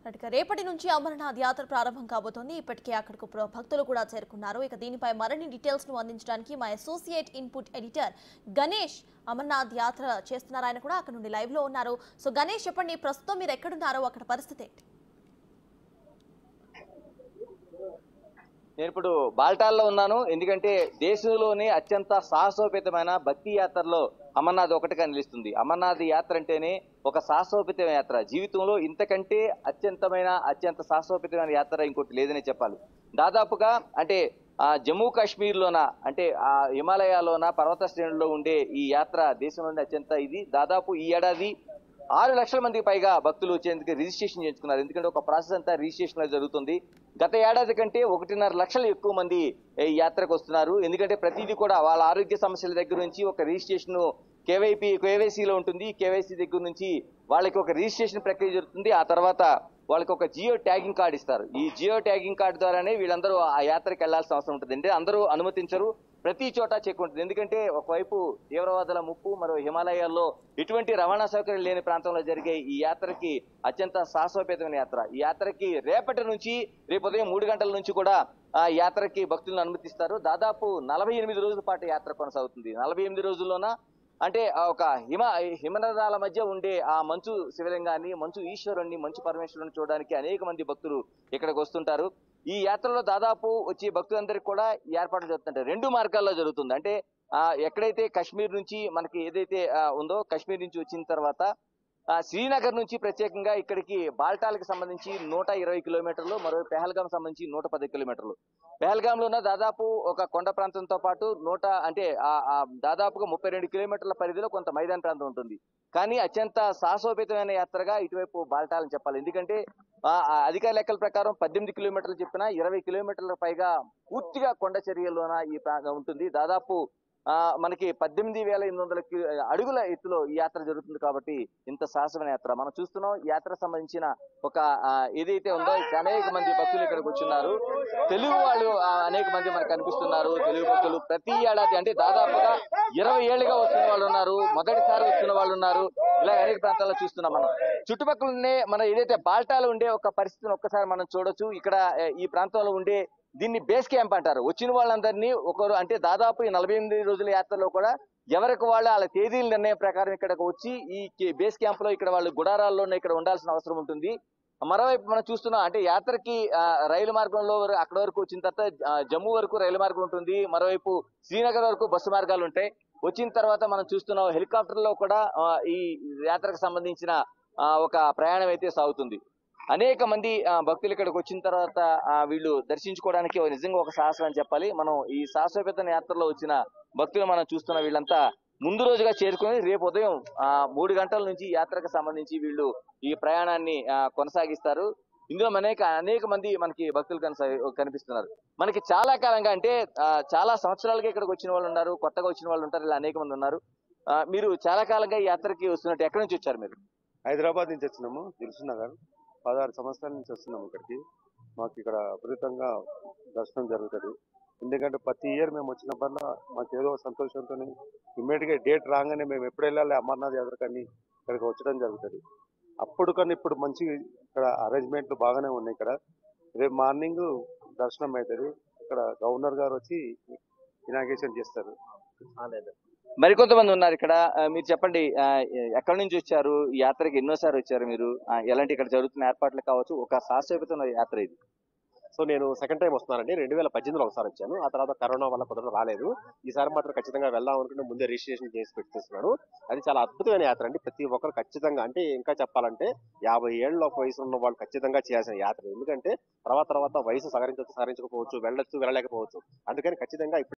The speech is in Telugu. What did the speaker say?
ఇక రేపటి నుంచి అమర్నాథ్ యాత్ర ప్రారంభం కాబోతోంది ఇప్పటికే అక్కడకు ప్ర- భక్తులు కూడా చేరుకున్నారు ఇక దీనిపై మరిన్ని డీటెయిల్స్ ను అందించడానికి మా associate input editor Ganesh Amarnath Yatra చేస్తున్నారు ఆయన కూడా అక్కడ నుండి లైవ్ లో ఉన్నారు సో గణేష్ చెప్పండి ప్రస్తుతం మీరు ఎక్కడున్నారో అక్కడ పరిస్థితి ఏంటి నేను ఇప్పుడు బాల్టాల్లో ఉన్నాను ఎందుకంటే దేశంలోనే అత్యంత సాహసోపేతమైన భక్తి యాత్రలో అమర్నాథ్ ఒకటిగా నిలుస్తుంది అమర్నాథ్ యాత్ర అంటేనే ఒక సాహసోపేతమైన యాత్ర జీవితంలో ఇంతకంటే అత్యంతమైన అత్యంత సాహసోపేతమైన యాత్ర ఇంకోటి లేదనే చెప్పాలి దాదాపుగా అంటే ఆ జమ్మూ కాశ్మీర్లోన అంటే ఆ హిమాలయాలోన పర్వత శ్రేణుల్లో ఉండే ఈ యాత్ర దేశంలోనే అత్యంత ఇది దాదాపు ఈ ఏడాది ఆరు లక్షల మందికి పైగా భక్తులు వచ్చేందుకు రిజిస్ట్రేషన్ చేయించుకున్నారు ఎందుకంటే ఒక ప్రాసెస్ అంతా రిజిస్ట్రేషన్ అనేది జరుగుతుంది గత ఏడాది కంటే ఒకటిన్నర లక్షలు ఎక్కువ మంది ఈ యాత్రకు వస్తున్నారు ఎందుకంటే ప్రతిదీ కూడా వాళ్ళ ఆరోగ్య సమస్యల దగ్గర నుంచి ఒక రిజిస్ట్రేషన్ కేవైపీ కేవైసీలో ఉంటుంది కేవైసీ దగ్గర నుంచి వాళ్ళకి ఒక రిజిస్ట్రేషన్ ప్రక్రియ జరుగుతుంది ఆ తర్వాత వాళ్ళకి ఒక జియో ట్యాగింగ్ కార్డు ఇస్తారు ఈ జియో ట్యాగింగ్ కార్డు ద్వారానే వీళ్ళందరూ ఆ యాత్రకు వెళ్లాల్సిన అవసరం ఉంటుంది అంటే అందరూ అనుమతించరు ప్రతి చోట చెక్ ఉంటుంది ఎందుకంటే ఒకవైపు తీవ్రవాదుల ముప్పు మరో హిమాలయాల్లో ఎటువంటి రవాణా సౌకర్యం లేని ప్రాంతంలో జరిగే ఈ యాత్రకి అత్యంత సాహసోపేతమైన యాత్ర ఈ యాత్రకి రేపటి నుంచి రేపు ఉదయం మూడు గంటల నుంచి కూడా ఆ యాత్రకి భక్తులను అనుమతిస్తారు దాదాపు నలభై ఎనిమిది రోజుల పాటు యాత్ర కొనసాగుతుంది నలభై ఎనిమిది రోజుల్లోన అంటే ఆ ఒక హిమ హిమనదాల మధ్య ఉండే ఆ మంచు శివలింగాన్ని మంచు ఈశ్వరుణ్ణి మంచు పరమేశ్వరుని చూడడానికి అనేక మంది భక్తులు ఇక్కడికి వస్తుంటారు ఈ యాత్రలో దాదాపు వచ్చే భక్తులందరికీ కూడా ఈ ఏర్పాట్లు జరుగుతుంటాయి రెండు మార్గాల్లో జరుగుతుంది అంటే ఆ ఎక్కడైతే కాశ్మీర్ నుంచి మనకి ఏదైతే ఆ, ఉందో కాశ్మీర్ నుంచి వచ్చిన తర్వాత ఆ, శ్రీనగర్ నుంచి ప్రత్యేకంగా ఇక్కడికి బాల్టాలకు సంబంధించి నూట ఇరవై కిలోమీటర్లు మరో పెహల్గాం సంబంధించి నూట పది కిలోమీటర్లు పెహల్గాంలో ఉన్న దాదాపు ఒక కొండ ప్రాంతంతో పాటు నూట అంటే ఆ- ఆ దాదాపుగా ముప్పై రెండు కిలోమీటర్ల పరిధిలో కొంత మైదాన ప్రాంతం ఉంటుంది కానీ అత్యంత సాహసోపేతమైన యాత్రగా ఇటువైపు బాల్టాలని చెప్పాలి ఎందుకంటే ఆ ఆ అధికార లెక్కల ప్రకారం పద్దెనిమిది కిలోమీటర్లు చెప్పిన ఇరవై కిలోమీటర్ల పైగా పూర్తిగా కొండ చర్యల్లోన ఈ ప్రాంతం ఉంటుంది దాదాపు ఆ మనకి పద్దెనిమిది వేల ఎనిమిది వందల కి- అడుగుల ఎత్తులో ఈ యాత్ర జరుగుతుంది కాబట్టి ఇంత సాహసమైన యాత్ర మనం చూస్తున్నాం ఈ యాత్ర సంబంధించిన ఒక ఆ, ఏదైతే ఉందో ఇక్కడ అనేక మంది భక్తులు ఇక్కడికి వచ్చిన్నారు తెలుగు వాళ్ళు ఆ, అనేక మంది మనకు కనిపిస్తున్నారు తెలుగు భక్తులు ప్రతి ఏడాది అంటే దాదాపుగా ఇరవై ఏళ్ళుగా వస్తున్న వాళ్ళు ఉన్నారు మొదటిసారి వస్తున్న వాళ్ళు ఉన్నారు ఇలా అనేక ప్రాంతాల్లో చూస్తున్నాం మనం చుట్టుపక్కలనే మన ఏదైతే బాల్టాలో ఉండే ఒక పరిస్థితిని ఒక్కసారి మనం చూడొచ్చు ఇక్కడ ఏ, ఈ ప్రాంతంలో ఉండే దీన్ని బేస్ క్యాంప్ అంటారు వచ్చిన వాళ్ళందరినీ ఒకరు అంటే దాదాపు ఈ నలభై ఎనిమిది రోజుల యాత్రలో కూడా ఎవరికి వాళ్ళు వాళ్ళ తేదీల నిర్ణయం ప్రకారం ఇక్కడికి వచ్చి ఈ కే- బేస్ క్యాంప్ లో ఇక్కడ వాళ్ళు గుడారాల్లోనే ఇక్కడ ఉండాల్సిన అవసరం ఉంటుంది మరోవైపు మనం చూస్తున్నాం అంటే యాత్రకి ఆ, రైలు మార్గంలో వర- అక్కడ వరకు వచ్చిన తర్వాత ఆ, జమ్మూ వరకు రైలు మార్గం ఉంటుంది మరోవైపు శ్రీనగర్ వరకు బస్సు మార్గాలు ఉంటాయి వచ్చిన తర్వాత మనం చూస్తున్నాం హెలికాప్టర్ లో కూడా ఆ, ఈ యాత్రకు సంబంధించిన ఆ, ఒక ప్రయాణం అయితే సాగుతుంది అనేక మంది ఆ, భక్తులు ఇక్కడికి వచ్చిన తర్వాత ఆ, వీళ్ళు దర్శించుకోవడానికి ఒక నిజంగా ఒక సాహసం అని చెప్పాలి మనం ఈ సాహసోపేతన యాత్రలో వచ్చిన భక్తులు మనం చూస్తున్న వీళ్ళంతా ముందు రోజుగా చేరుకొని రేపు ఉదయం ఆ, మూడు గంటల నుంచి ఈ యాత్రకు సంబంధించి వీళ్ళు ఈ ప్రయాణాన్ని ఆ, కొనసాగిస్తారు ఇందులో అనేక అనేక మంది మనకి భక్తులు కనసా- కనిపిస్తున్నారు మనకి చాలా కాలంగా అంటే ఆ, చాలా సంవత్సరాలుగా ఇక్కడికి వచ్చిన వాళ్ళు ఉన్నారు కొత్తగా వచ్చిన వాళ్ళు ఉంటారు ఇలా అనేక మంది ఉన్నారు ఆ, మీరు చాలా కాలంగా ఈ యాత్రకి వస్తున్నట్టు ఎక్కడి నుంచి వచ్చారు మీరు హైదరాబాద్ నుంచి వచ్చినాము దిల్సు నగర్ పదహారు సంవత్సరాల నుంచి వస్తున్నాము ఇక్కడికి మాకు ఇక్కడ అద్భుతంగా దర్శనం జరుగుతుంది ఎందుకంటే ప్రతి ఇయర్ మేము వచ్చినప్పుడల్లా మాకు ఏదో సంతోషంతో ఇమ్మీడియట్ గా డేట్ రాగానే మేము ఎప్పుడు వెళ్ళాలి అమర్నాథ్ యాత్ర కానీ ఇక్కడికి వచ్చడం జరుగుతుంది అప్పుడు కన్నా ఇప్పుడు మంచి ఇక్కడ అరేంజ్మెంట్లు బాగానే ఉన్నాయి ఇక్కడ రేపు మార్నింగ్ దర్శనం అవుతుంది ఇక్కడ గవర్నర్ గారు వచ్చి ఇనాగేషన్ చేస్తారు మరికొంతమంది ఉన్నారు ఇక్కడ ఆ, మీరు చెప్పండి ఆ, ఎక్కడి నుంచి వచ్చారు ఈ యాత్రకి ఎన్నోసారి వచ్చారు మీరు ఆ, ఎలాంటి ఇక్కడ జరుగుతున్న ఏర్పాట్లు కావచ్చు ఒక సాహసోపేతమైన యాత్ర ఇది సో నేను సెకండ్ టైం వస్తున్నానండి రెండు వేల పద్దెనిమిదిలో ఒకసారి వచ్చాను ఆ తర్వాత కరోనా వల్ల కుదరడం రాలేదు ఈసారి మాత్రం ఖచ్చితంగా వెళ్దాం అనుకుంటే ముందే రిజిస్ట్రేషన్ చేసి పెట్టేస్తున్నాను అది చాలా అద్భుతమైన యాత్ర అండి ప్రతి ఒక్కరు ఖచ్చితంగా అంటే ఇంకా చెప్పాలంటే యాభై ఏళ్ళ వయసు ఉన్న వాళ్ళు ఖచ్చితంగా చేయాల్సిన యాత్ర ఎందుకంటే తర్వాత తర్వాత వయసు సహరించవచ్చు సహరించకపోవచ్చు వెళ్ళొచ్చు వెళ్ళలేకపోవచ్చు అందుకని ఖచ్చితంగా ఇప్పుడు